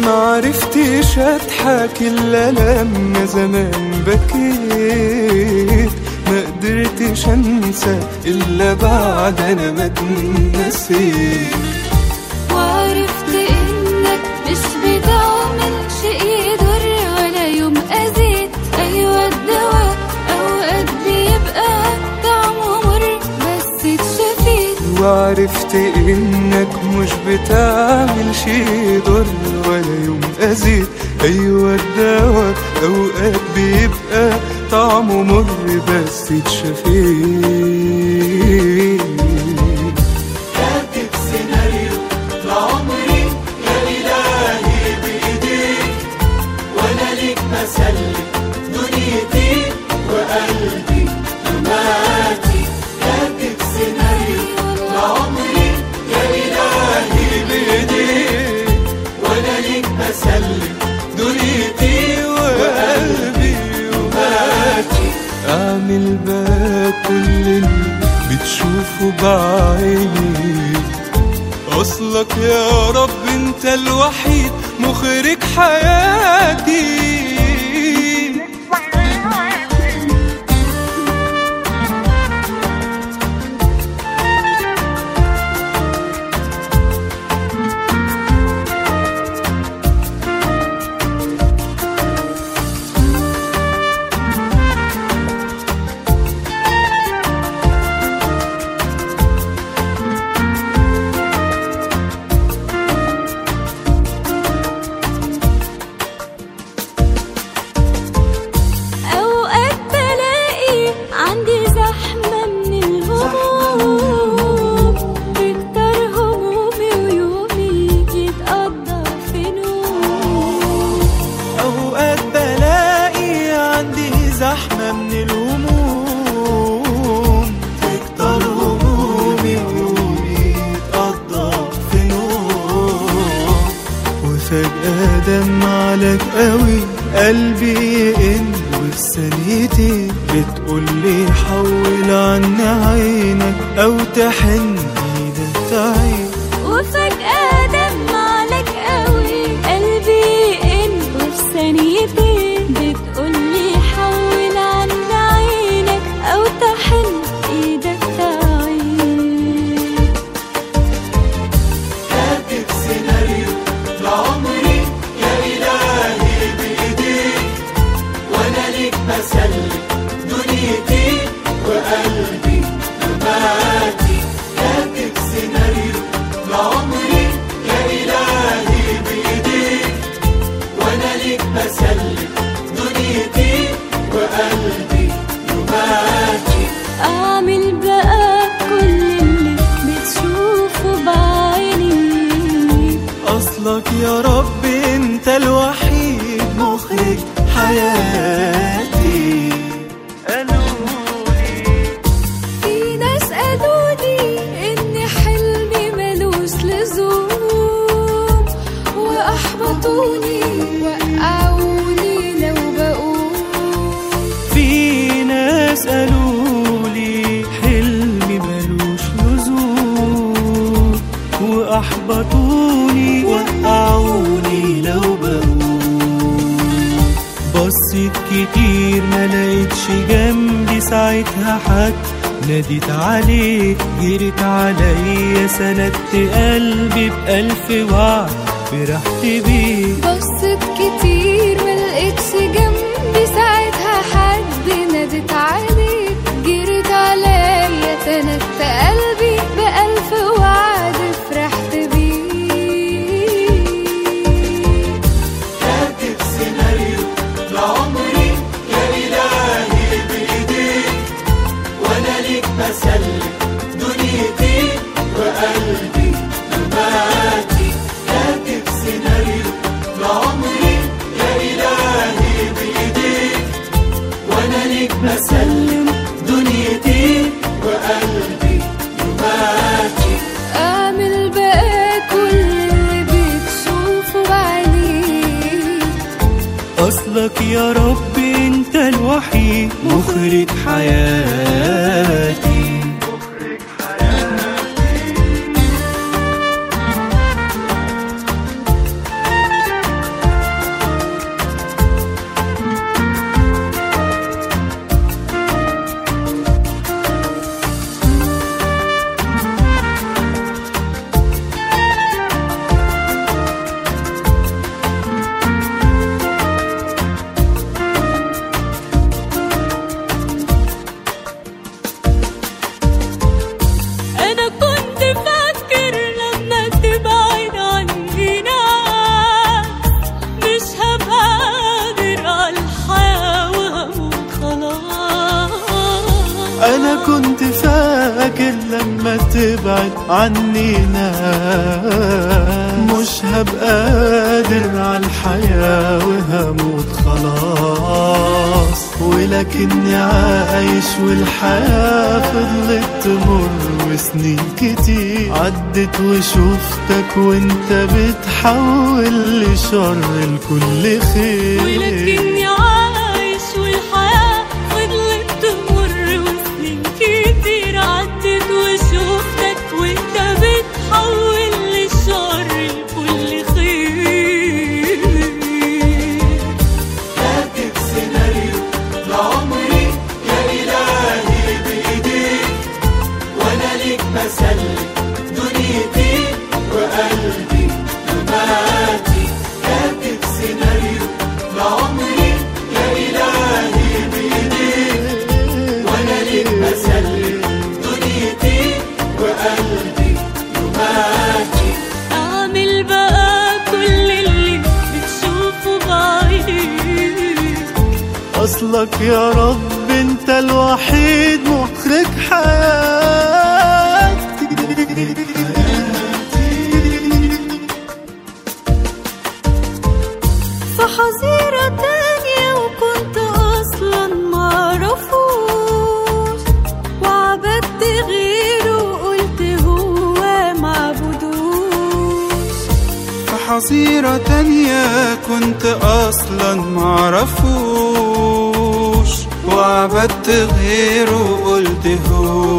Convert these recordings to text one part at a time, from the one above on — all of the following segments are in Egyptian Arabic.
معرفتش اضحك الا لما زمان بكيت ما قدرتش انسى الا بعد انا ما اتنسيت وعرفت انك مش بتعمل شيء يضر ولا يوم اذيت ايوه الدواء اوقات بيبقى طعمه مر بس اتشفيت وعرفت انك مش بتعمل شي يضر ولا يوم اذيت ايوه الدواء اوقات بيبقى طعمه مر بس اتشفيت كاتب سيناريو لعمري يا إلهي بإيديك وأنا ليك مسلي دنيتي وقلبي وماتي كاتب سيناريو لعمري يا إلهي بإيديك وأنا ليك مسلي دنيتي وقلبي وماتي اعمل بقى كل اللي بتشوفه بعيني اصلك يا رب انت الوحيد مخرج حياتي اوقات بلاقي عندي زحمه من الهموم تكتر همومي ويومي يتقضى في نوم اوقات بلاقي عندي زحمة من الهموم تكتر همومي ويومي يتقضى في نوم وفجأة دمع لك قوي قلبي يئن وفي ثانيتين بتقولي حول عني عينك او تحن ايدك تعين وفجأة دمع لك قوي قلبي إن وفي ثانيتين بتقولي حول عن عينك أو تحن إيدك تعين كاتب سيناريو لعمري يا إلهي بإيديك وأنا ليك مسلي دنيتي وقلبي وماتي كاتب سيناريو لعمري يا إلهي بإيديك وأنا ليك مسلي دنيتي وقلبي وماتي أعمل بقى كل اللي بتشوفه بعيني أصلك يا رب أنت الوحيد مخرج حياتي قالولي في ناس قالولي إن حلمي ملوش لزوم وأحبطوني وقعوني لو بقوم في ناس قالولي حلمي ملوش لزوم وأحبطوني وقعوني لو بقوم بصيت كتير ما لقيتش جنبي ساعتها حد ناديت عليك جريت عليا سندت قلبي بألف وعد فرحت بيك بصيت كتير ملقتش جنبي ساعتها حد نادت عليك جريت عليا سندت قلبي بألف وعد فرحت بيه كاتب سيناريو لعمري يا إلهي بإيديك وأنا ليك مسلي دنيتي وقلبي وماتي كاتب سيناريو لعمري يا إلهي بإيديك وأنا ليك مسلم دنيتي وقلبي وماتي أعمل بقى كل اللي بتشوفه بعينيك أصلك يا رب أنت الوحيد مخرج حياتي انا كنت فاكر لما تبعد عنينا مش هبقى قادر على الحياة وهموت خلاص ولكني عايش والحياة فضلت تمر وسنين كتير عدت وشوفتك وانت بتحول لشر لكل خير ولكني عايش والحياة فضلت تمر وسنين كتير عدت وشوفتك وانت بتحول للشر لكل خير كاتب سيناريو لعمري يا إلهي بإيديك وأنا ليك بسلم دنيتي وقلبي وماتي كاتب سيناريو لعمري يا إلهي بإيديك وأنا ليك بسلم دنيتي وقلبي وماتي اعمل بقى كل اللي بتشوفه بعينيك أصلك يا رب أنت الوحيد مخرج حياتي فحظيرة تانية وكنت أصلا معرفوش وعبدت غيره وقلت هو معبودوش في حظيرة تانية كنت أصلا معرفوش وعبدت غيره وقلت هو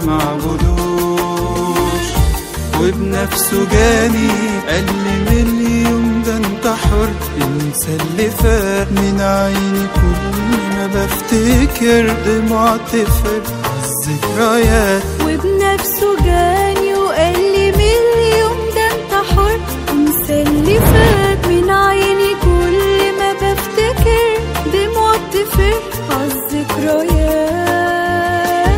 معبودوش وبنفسه جاني قال لي من اليوم ده انت حر انسى اللي فات من عيني كل ما بفتكر دموع تفر الذكريات وبنفسه جاني وقال لي من اليوم ده انت حر انسى اللي فات من عيني كل ما بفتكر دموع تفر عالذكريات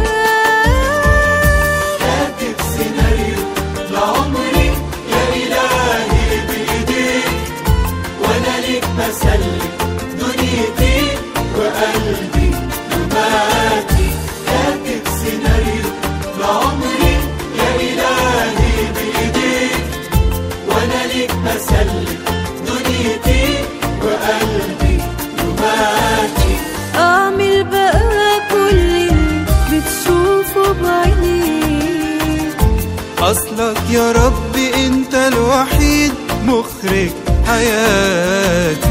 كاتب سيناريو لعمري يا إلهي بإيديك وأنا ليك بسلم دنيتي وقلبي وماتي كاتب سيناريو لعمري يا إلهي بإيديك وأنا ليك بسلم دنيتي وقلبي وماتي اعمل بقى كل اللي بتشوفه بعينيك أصلك يا ربي أنت الوحيد مخرج حياتي